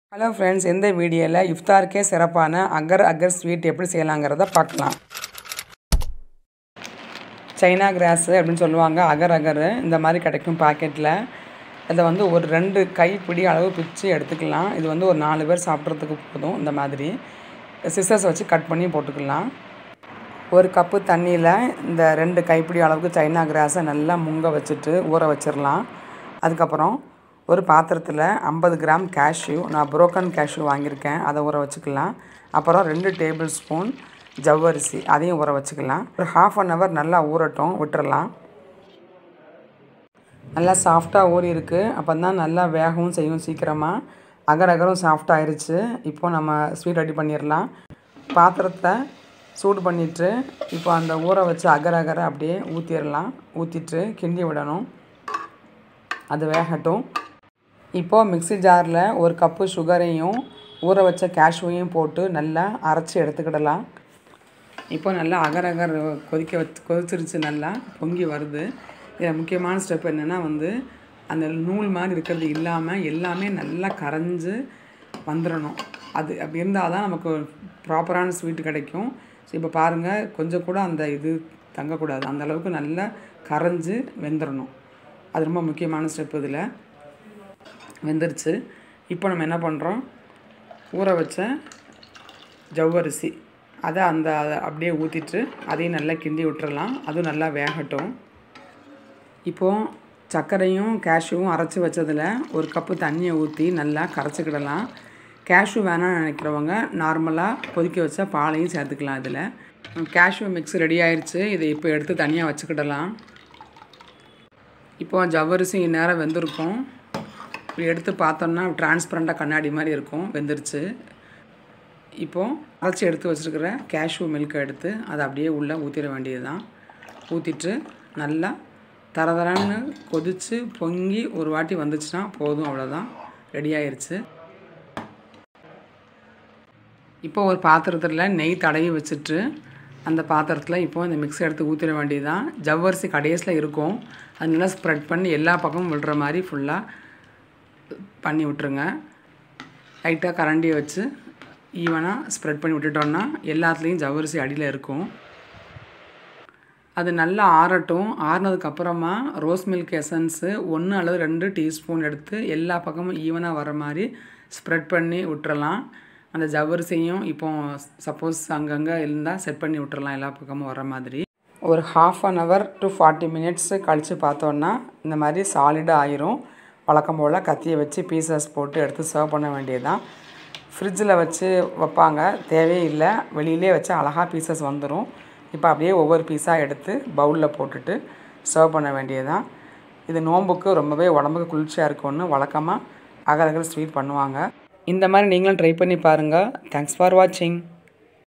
hello friends இந்த வீடியோவில் இஃப்தாருக்கே சிறப்பான அகர் அகர் ஸ்வீட் எப்படி செய்யலாங்கிறத பார்க்கலாம் சைனா கிராஸு அப்படின்னு சொல்லுவாங்க அகர் அகர் இந்த மாதிரி கிடைக்கும் பாக்கெட்டில் அதை வந்து ஒரு ரெண்டு கைப்பிடி அளவு பிச்சு எடுத்துக்கலாம் இது வந்து ஒரு நாலு பேர் சாப்பிட்றதுக்கு போதும் இந்த மாதிரி சிசர்ஸ் வச்சு கட் பண்ணி போட்டுக்கலாம் ஒரு கப்பு தண்ணியில் இந்த ரெண்டு கைப்பிடி அளவுக்கு சைனா கிராஸை நல்லா முங்க வச்சுட்டு ஊற வச்சிடலாம் அதுக்கப்புறம் ஒரு பாத்திரத்தில் ஐம்பது கிராம் கேஷ்யூ நான் புரோக்கன் கேஷ்யூ வாங்கியிருக்கேன் அதை ஊற வச்சுக்கலாம் அப்புறம் ரெண்டு டேபிள் ஸ்பூன் ஜவ்வரிசி அதையும் ஊற வச்சுக்கலாம் ஒரு ஹாஃப் அன் ஹவர் நல்லா ஊறட்டும் விட்டுறலாம் நல்லா சாஃப்டாக ஊறி இருக்குது அப்போ தான் நல்லா வேகவும் செய்யும் சீக்கிரமாக அகர் அகரும் சாஃப்ட் ஆயிடுச்சு இப்போ நம்ம ஸ்வீட் ரெடி பண்ணிடலாம் பாத்திரத்தை சூடு பண்ணிவிட்டு இப்போ அந்த ஊற வச்ச அகர் அகரை அப்படியே ஊற்றிடலாம் ஊற்றிட்டு கிண்டி விடணும் அது வேகட்டும் இப்போது மிக்ஸி ஜாரில் ஒரு கப்பு சுகரையும் ஊற வச்ச கேஷ்யூவையும் போட்டு நல்லா அரைச்சி எடுத்துக்கிடலாம் இப்போ நல்லா அகர் அகர் கொதிக்க வச்சு கொதிச்சிருச்சு நல்லா பொங்கி வருது இதில் முக்கியமான ஸ்டெப் என்னென்னா வந்து அந்த நூல் மாதிரி இருக்கிறது இல்லாமல் எல்லாமே நல்லா கரைஞ்சு வந்துடணும் அது அப்படி இருந்தால் தான் நமக்கு ப்ராப்பரான ஸ்வீட் கிடைக்கும் ஸோ இப்போ பாருங்கள் கொஞ்சம் கூட அந்த இது தங்கக்கூடாது அந்த அளவுக்கு நல்லா கரைஞ்சு வெந்துடணும் அது ரொம்ப முக்கியமான ஸ்டெப் இதில் வெந்துருச்சு இப்போ நம்ம என்ன பண்ணுறோம் ஊற வச்ச ஜவ்வரிசி அதை அந்த அதை அப்படியே ஊற்றிட்டு அதையும் நல்லா கிண்டி விட்டுறலாம் அதுவும் நல்லா வேகட்டும் இப்போது சர்க்கரையும் கேஷ்யூவும் அரைச்சி வச்சதில் ஒரு கப்பு தண்ணியை ஊற்றி நல்லா கரைச்சிக்கிடலாம் கேஷ்யூ வேணாம்னு நினைக்கிறவங்க நார்மலாக கொதிக்க வச்ச பாலையும் சேர்த்துக்கலாம் இதில் கேஷ்யூ மிக்ஸ் ரெடி ஆயிடுச்சு இதை இப்போ எடுத்து தனியாக வச்சுக்கிடலாம் இப்போ ஜவ்வரிசி நேரம் வெந்திருக்கும் இப்படி எடுத்து பார்த்தோம்னா டிரான்ஸ்பரண்ட்டாக கண்ணாடி மாதிரி இருக்கும் வெந்துருச்சு இப்போது அரைச்சி எடுத்து வச்சுருக்கிற கேஷ்யூ மில்கை எடுத்து அதை அப்படியே உள்ளே ஊற்றிட வேண்டியது தான் ஊற்றிட்டு நல்லா தரதரன்னு கொதித்து பொங்கி ஒரு வாட்டி வந்துச்சுன்னா போதும் அவ்வளோதான் ரெடி ஆயிடுச்சு இப்போ ஒரு பாத்திரத்தில் நெய் தடவி வச்சுட்டு அந்த பாத்திரத்தில் இப்போ இந்த மிக்ஸி எடுத்து ஊற்றிட வேண்டியது தான் ஜவ்வரிசி கடைசியில் இருக்கும் அது நல்லா ஸ்ப்ரெட் பண்ணி எல்லா பக்கமும் விழுற மாதிரி ஃபுல்லாக பண்ணி விட்ருங்க லைட்டாக கரண்டியை வச்சு ஈவனாக ஸ்ப்ரெட் பண்ணி விட்டுட்டோன்னா எல்லாத்துலேயும் ஜவ்வரிசி அடியில் இருக்கும் அது நல்லா ஆறட்டும் ஆறுனதுக்கப்புறமா ரோஸ் மில்க் எசன்ஸு ஒன்று அல்லது ரெண்டு டீஸ்பூன் எடுத்து எல்லா பக்கமும் ஈவனாக வர மாதிரி ஸ்ப்ரெட் பண்ணி விட்டுறலாம் அந்த ஜவ்வரிசியும் இப்போ சப்போஸ் அங்கங்கே இருந்தால் செட் பண்ணி விட்டுறலாம் எல்லா பக்கமும் வர மாதிரி ஒரு half an hour to forty minutes கழித்து பார்த்தோன்னா இந்த மாதிரி சாலிடாக ஆயிரும் வழக்கம் போல் கத்தியை வச்சு பீசஸ் போட்டு எடுத்து சர்வ் பண்ண வேண்டியதுதான் ஃப்ரிட்ஜில் வச்சு வைப்பாங்க தேவையே இல்லை வெளியிலே வச்சு அழகாக பீசஸ் வந்துடும் இப்போ அப்படியே ஒவ்வொரு பீஸாக எடுத்து பவுலில் போட்டுட்டு சர்வ் பண்ண வேண்டியதுதான் இது நோம்புக்கு ரொம்பவே உடம்புக்கு குளிர்ச்சியாக இருக்கும்னு வழக்கமாக அகலகல் ஸ்வீட் பண்ணுவாங்க இந்த மாதிரி நீங்களும் ட்ரை பண்ணி பாருங்கள் தேங்க்ஸ் ஃபார் வாட்சிங்